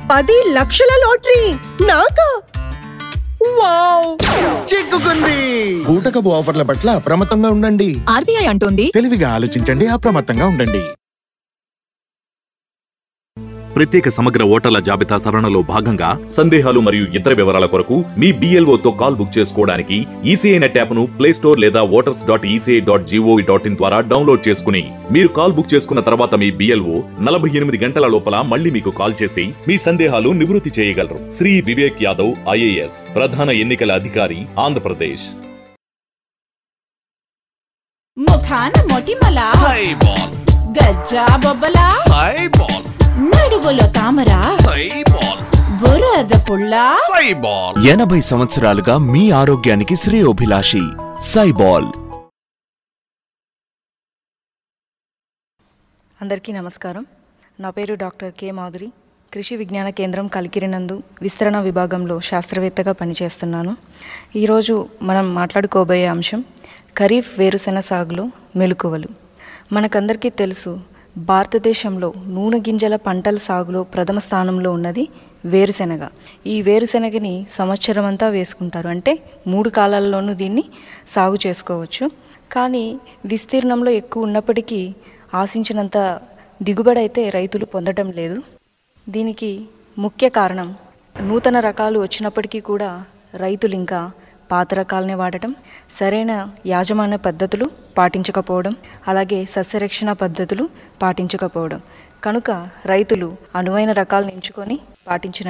పది లక్షల లాటరీ నాకా వావ్ చిక్కుకుంది బూటకపు ఆఫర్ల పట్ల అప్రమత్తంగా ఉండండి ఆర్బీఐ అంటోంది తెలివిగా ఆలోచించండి అప్రమత్తంగా ఉండండి ప్రత్యేక సమగ్ర ఓటర్ల జాబితా సవరణలో భాగంగా సందేహాలు మరియు ఇతర వివరాల కొరకు మీ BLO తో కాల్ బుక్ చేసుకోవడానికి ఈసీఐ నెట్ యాప్ను ప్లే స్టోర్ లేదా voters dot ECI dot gov dot in ద్వారా డౌన్లోడ్ చేసుకుని మీరు కాల్ బుక్ చేసుకున్న తర్వాత మీ బిఎల్ఓ నలభై ఎనిమిది గంటల లోపల మళ్ళీ మీకు కాల్ చేసి మీ సందేహాలు నివృత్తి చేయగలరు శ్రీ వివేక్ యాదవ్ ఐఏఎస్ ప్రధాన ఎన్నికల అధికారి ఆంధ్రప్రదేశ్ ముఖాన మొటిమల సైబాల్ గజ్జా బొబ్బల సైబాల్ నడుగులో తామర సైబాల్ బురద పుల్ల సైబాల్ ఎనభై సంవత్సరాలుగా మీ ఆరోగ్యానికి శ్రేయోభిలాషి సైబాల్ అందరికీ నమస్కారం నా పేరు డాక్టర్ కె మాధురి కృషి విజ్ఞాన కేంద్రం కలికిరినందు విస్తరణ విభాగంలో శాస్త్రవేత్తగా పనిచేస్తున్నాను ఈరోజు మనం మాట్లాడుకోబోయే అంశం ఖరీఫ్ వేరుశెన సాగులో మెలకువలు మనకందరికీ తెలుసు భారతదేశంలో నూనె గింజల పంటల సాగులో ప్రథమ స్థానంలో ఉన్నది వేరుశెనగ ఈ వేరుశెనగని సంవత్సరం అంతా వేసుకుంటారు అంటే మూడు కాలాల్లోనూ దీన్ని సాగు చేసుకోవచ్చు కానీ విస్తీర్ణంలో ఎక్కువ ఉన్నప్పటికీ ఆశించినంత దిగుబడి అయితే రైతులు పొందడం లేదు దీనికి ముఖ్య కారణం నూతన రకాలు వచ్చినప్పటికీ కూడా రైతులు ఇంకా పాత రకాలనే వాడటం సరైన యాజమాన్య పద్ధతులు పాటించకపోవడం అలాగే సస్యరక్షణ పద్ధతులు పాటించకపోవడం కనుక రైతులు అనువైన రకాలను ఎంచుకొని పాటించిన